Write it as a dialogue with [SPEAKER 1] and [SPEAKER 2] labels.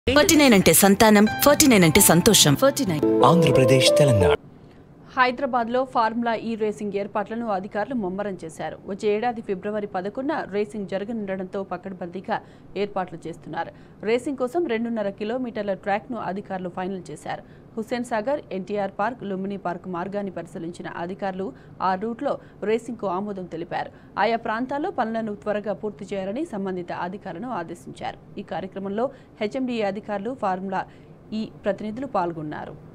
[SPEAKER 1] forty nine అంటే సంతానం forty nine అంటే సంతోషం ఫార్టీ నైన్
[SPEAKER 2] ఆంధ్రప్రదేశ్ తెలంగాణ
[SPEAKER 3] హైదరాబాద్లో ఫార్ములా ఈ రేసింగ్ ఏర్పాట్లను అధికారులు ముమ్మరం చేశారు వచ్చే ఏడాది ఫిబ్రవరి పదకొండున రేసింగ్ జరగనుండడంతో పకడ్బందీగా ఏర్పాట్లు చేస్తున్నారు రేసింగ్ కోసం రెండున్నర కిలోమీటర్ల ట్రాక్ను అధికారులు ఫైనల్ చేశారు హుస్సేన్ సాగర్ ఎన్టీఆర్ పార్క్ లుంబిని పార్క్ మార్గాన్ని పరిశీలించిన అధికారులు ఆ రూట్లో రేసింగ్కు ఆమోదం తెలిపారు ఆయా ప్రాంతాల్లో పనులను త్వరగా పూర్తి చేయాలని సంబంధిత అధికారులను ఆదేశించారు ఈ కార్యక్రమంలో హెచ్ఎండిఏ అధికారులు ఫార్ములా ఈ ప్రతినిధులు పాల్గొన్నారు